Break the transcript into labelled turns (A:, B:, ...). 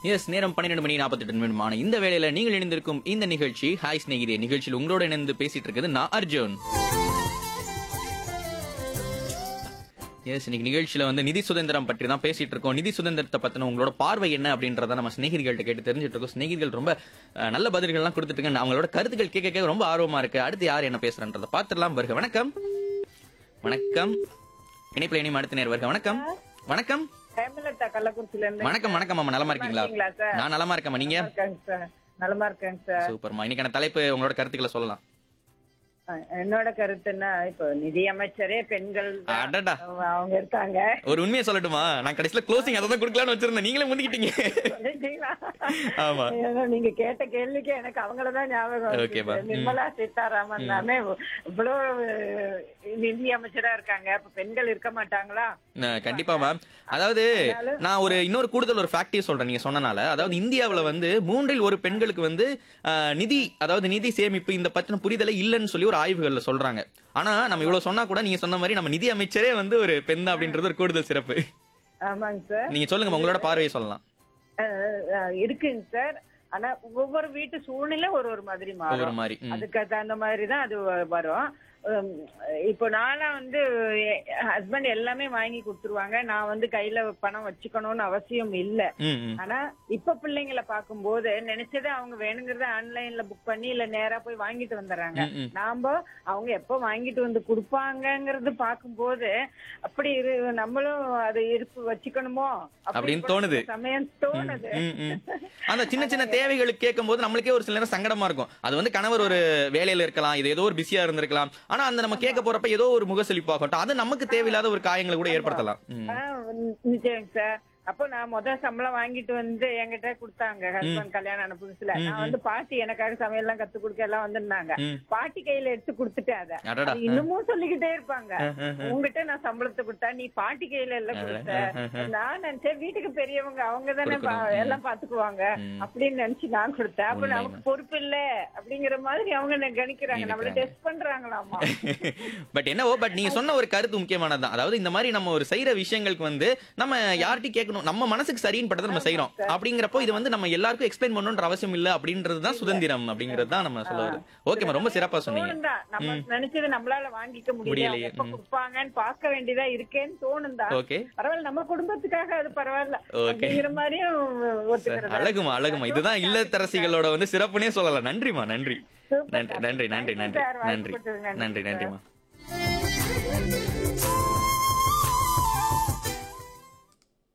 A: S நேரம் பன்னிரெண்டு மணி நாற்பத்தெட்டு நிமிடமான இந்த வேளையில நீங்கள் இணைந்திருக்கும் இந்த நிகழ்ச்சி ஹாய் ஸ்நேகிதே நிகழ்ச்சியில் உங்களோட இணைந்து பேசிட்டு இருக்குது நான் அர்ஜுன் எஸ் இன்னைக்கு நிகழ்ச்சியில வந்து நிதி சுதந்திரம் பற்றி தான் பேசிட்டு இருக்கோம் நிதி சுதந்திரத்தை பத்தின உங்களோட பார்வை என்ன அப்படின்றத நம்ம சிநேகிதிகள்ட்ட கேட்டு தெரிஞ்சுட்டு இருக்கோம் சிநேகிதிகள் ரொம்ப அஹ், நல்ல பதில்கள்லாம் கொடுத்துட்டு இருக்காங்க அவங்களோட கருத்துக்கள் கேட்க கேட்க ரொம்ப ஆர்வமா இருக்கு அடுத்து யார் என்ன பேசுறன்றத பாத்துடலாம் வருக வணக்கம் வணக்கம் இணைப்பில் இணையம் அடுத்த நேர் வருக வணக்கம் வணக்கம்
B: ஹேமலதா கள்ளக்குறிச்சில இருந்து
A: வணக்கம் வணக்கம் அம்மா நலமா இருக்கீங்களா
B: இருக்கீங்களா சார்?
A: நான் நலமா இருக்கேம்மா நீங்க
B: இருக்கேங்க சார் நலமா இருக்கேங்க சார்
A: சூப்பர்மா இன்னைக்கான தலைப்பு உங்களோட கருத்துக்களை சொல்லலாம்
B: அஹ் என்னோட கருத்துன்னா இப்போ நிதி அமைச்சரே பெண்கள் தான்.
A: அடடா
B: அவங்க இருக்காங்க
A: ஒரு உண்மையை சொல்லட்டுமா நான் கடைசியில க்ளோசிங் அதை தான் கொடுக்கலாம்னு வச்சிருந்தேன் நீங்களே முந்திக்கிட்டீங்க
B: சொல்லிட்டீங்களா?
A: ஆமா
B: ஏன்னா நீங்க கேட்ட கேள்விக்கு எனக்கு அவங்களதான் ஞாபகம்
A: Okay, பா.
B: வருது. நிர்மலா சீதாராமன் தானே இவ்வளவு நிதி அமைச்சரா இருக்காங்க அப்ப பெண்கள் இருக்க மாட்டாங்களா
A: ந- கண்டிப்பா மேம் அதாவது நான் ஒரு இன்னொரு கூடுதல் ஒரு ஃபேக்டே சொல்றேன் நீங்க சொன்னனால அதாவது இந்தியாவுல வந்து மூன்றில் ஒரு பெண்களுக்கு வந்து ஆஹ், நிதி அதாவது நிதி சேமிப்பு இந்த பத்தின புரிதலை இல்லைன்னு சொல்லி ஒரு ஆய்வுகள்ல சொல்றாங்க ஆனா நம்ம இவ்வளவு சொன்னா கூட நீங்க சொன்ன மாதிரி நம்ம நிதி அமைச்சரே வந்து ஒரு பெண் தான் அப்படின்றது ஒரு கூடுதல் சிறப்பு
B: ஆமாங்க சார்
A: நீங்க சொல்லுங்க உங்களோட பார்வையை சொல்லலாம்
B: அஹ் அஹ் இருக்குங்க சார் ஆனா ஒவ்வொரு வீட்டு சூழ்நிலை ஒரு ஒரு மாதிரி
A: ஒவ்வொரு
B: மாறும்
A: மாதிரி ம்.
B: அதுக்கு தகுந்த மாதிரி தான் அது வ- வரும் உம், இப்போ நானா வந்து ஹஸ்பண்ட் எல்லாமே வாங்கி கொடுத்துருவாங்க நான் வந்து கையில பணம் வச்சுக்கணும்னு அவசியம் இல்ல
A: ம், ம்.
B: ஆனா இப்ப பிள்ளைங்களை பார்க்கும்போது நினைச்சதை அவங்க வேணுங்கிறத ஆன்லைன்ல புக் பண்ணி இல்ல நேரா போய் வாங்கிட்டு வந்துடுறாங்க
A: ம், ம்.
B: நாம அவங்க எப்ப வாங்கிட்டு வந்து கொடுப்பாங்கங்கிறது பார்க்கும்போது அப்படி இரு நம்மளும் அது இருப்பு வச்சுக்கணுமோ
A: அப்படின்னு
B: கூட
A: தோணுது.
B: சில சமயம் தோணுது
A: ம், ம். அந்த சின்ன சின்ன தேவைகளுக்கு கேட்கும் போது நம்மளுக்கே ஒரு சில நேரம் சங்கடமா இருக்கும் அது வந்து கணவர் ஒரு வேலையில இருக்கலாம் இது ஏதோ ஒரு பிஸியா இருந்திருக்கலாம் ஆனா அந்த நம்ம கேட்க போறப்ப ஏதோ ஒரு முகசலிப்பாகட்டும் அது நமக்கு தேவையில்லாத ஒரு காயங்களை கூட ஏற்படுத்தலாம் ம்.
B: ஆ, நிச்சயம் சார் அப்போ நான் முதல் சம்பளம் வாங்கிட்டு வந்து என்கிட்ட கொடுத்தாங்க ஹஸ்பண்ட் கல்யாணம் ஆன புதுசுல நான் வந்து பாட்டி எனக்காக சமையல் எல்லாம் கத்து கொடுக்க எல்லாம் வந்திருந்தாங்க
A: ம்.
B: பாட்டி கையில எடுத்து கொடுத்துட்டேன் அதை
A: அடடா.
B: அது இன்னமும் சொல்லிக்கிட்டே இருப்பாங்க உங்ககிட்ட நான் சம்பளத்தை கொடுத்தா நீ பாட்டி கையில எல்லாம் கொடுத்த நான் நினைச்சேன் வீட்டுக்கு பெரியவங்க அவங்க தானே பா- எல்லாம் பாத்துக்குவாங்க அப்படின்னு நினைச்சு நான் கொடுத்தேன் அப்ப
A: உண்மை,
B: நமக்கு பொறுப்பு இல்ல அப்படிங்கிற மாதிரி அவங்க ந- கணிக்கிறாங்க நம்மள டெஸ்ட் பண்றாங்களாமா
A: பட் என்னவோ பட் நீங்க சொன்ன ஒரு கருத்து முக்கியமானதுதான் அதாவது இந்த மாதிரி நம்ம ஒரு செய்யற விஷயங்களுக்கு வந்து நம்ம யார்கிட்டயும் கேட்கணும் நம்ம மனசுக்கு சரின்னு பட்டதை நம்ம செய்யறோம் அப்படிங்கிறப்போ இது வந்து நம்ம எல்லாருக்கும் எக்ஸ்பிளைன் பண்ணணுன்ற அவசியம் இல்ல அப்படின்றது தான் சுதந்திரம் அப்படின்றது தான் நம்ம சொல்ல வருது ஓகேமா ரொம்ப சிறப்பா சொன்னீங்க
B: தோணுந்தா நம்ம நினைச்சது நம்மளால வாங்கிக்க முடியல
A: முடியலையே.
B: அவங்க எப்ப கொடுப்பாங்கன்னு பார்க்க வேண்டியதா இருக்கேன்னு தோணுந்தா
A: ஓகே
B: பரவாயில்ல நம்ம குடும்பத்துக்காக அது பரவாயில்ல
A: Okay.
B: அப்படிங்கிற மாதிரியும் ஒத்துக்கிறது
A: அழகுமா அழகுமா இதுதான் இல்லத்தரசிகளோட வந்து சிறப்புனே சொல்லலாம் நன்றிமா நன்றி
B: Super.
A: நன்றி நன்றி நன்றி
B: Thank you,
A: நன்றி
B: sir.
A: நன்றி
B: வாய்ப்பு கொடுத்ததுக்கு
A: நன்றி
B: நன்றி,
A: நன்றிமா